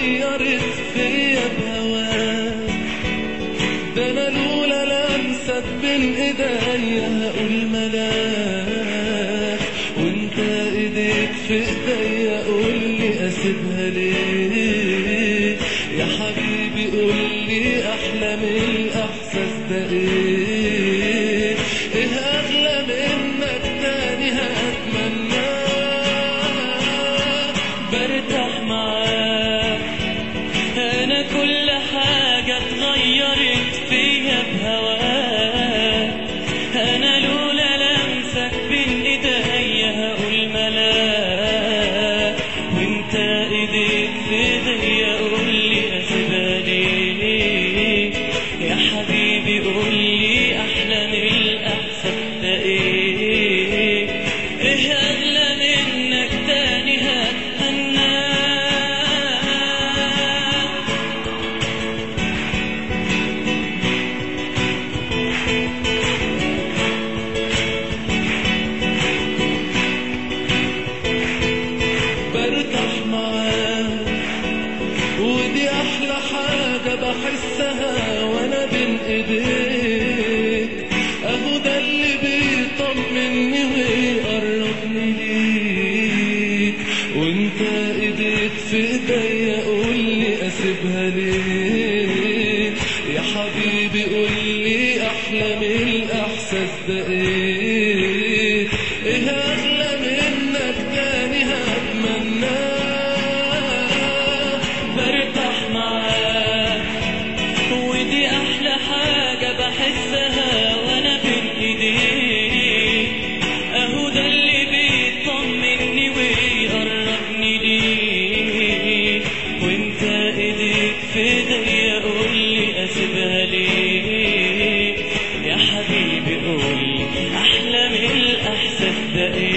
غيرت فيا بهواك ده انا لولا لمسك بين ايديا هقول ملاك وانت ايديك في ايديا قول لي اسيبها ليه يا حبيبي قول لي احلى من الاحساس ده ايه ايه اغلى منك تاني هتمناه برتاح معاك انا كل حاجة اتغيرت فيا بهواك انا لولا لمسك بين ايديا هقول ملاك وانت ايديك في ايديا قول لي اسيبها ليه يا حبيبي قول لي احلى من الاحساس ده ايه ايه اغلى منك تاني هتمناه برتاح معاك ودي احلى حاجة بحسها وانا بين ايديك اهو ده اللي بيطمني ويقربني ليك وانت ايديك في ايديا قول لي اسيبها ليه يا حبيبي قول لي احلى من الاحساس ده ايه ايه اغلى منك تاني هتمناه برتاح معاك ودي احلى حاجة بحسها وانا بين ايديك اهو ده اللي بيطمني ويقربني ليك وانت ايديك في ايديا قول لي اسيبها ليه يا حبيبي قول لي احلى من الاحساس ده ايه